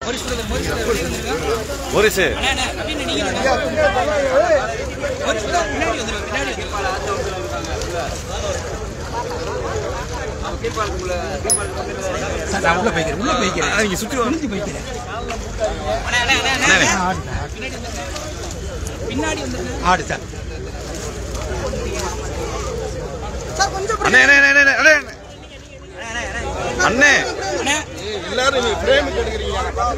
Morris sir நான் உள்ள போய்க்கிறேன் உள்ள போய்க்கிறேன் நீங்க சுற்றி வாங்க. குனிஞ்சு போய்க்கிறேன் அண்ணே, ஆடு சார் அண்ணே அண்ணே அண்ணே அண்ணே, அண்ணே அண்ணே எல்லாரும் நீ பிரேம் எடுக்கிறீங்க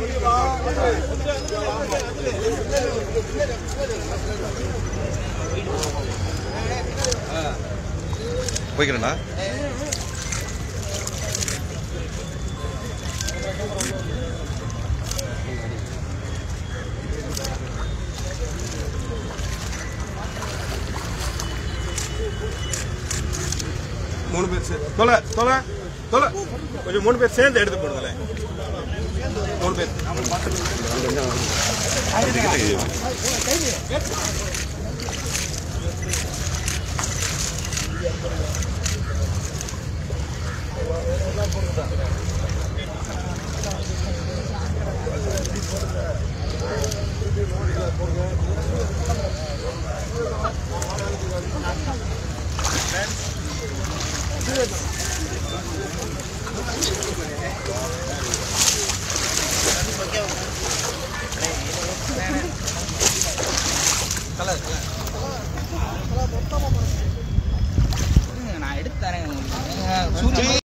போய்க்கிறேண்ணா மூணு பேர் சேர்ந்து தொலை தொலை தொலை கொஞ்சம் மூணு பேர் சேர்ந்து எடுத்து போடுங்களேன் மூணு பேர் கிட்ட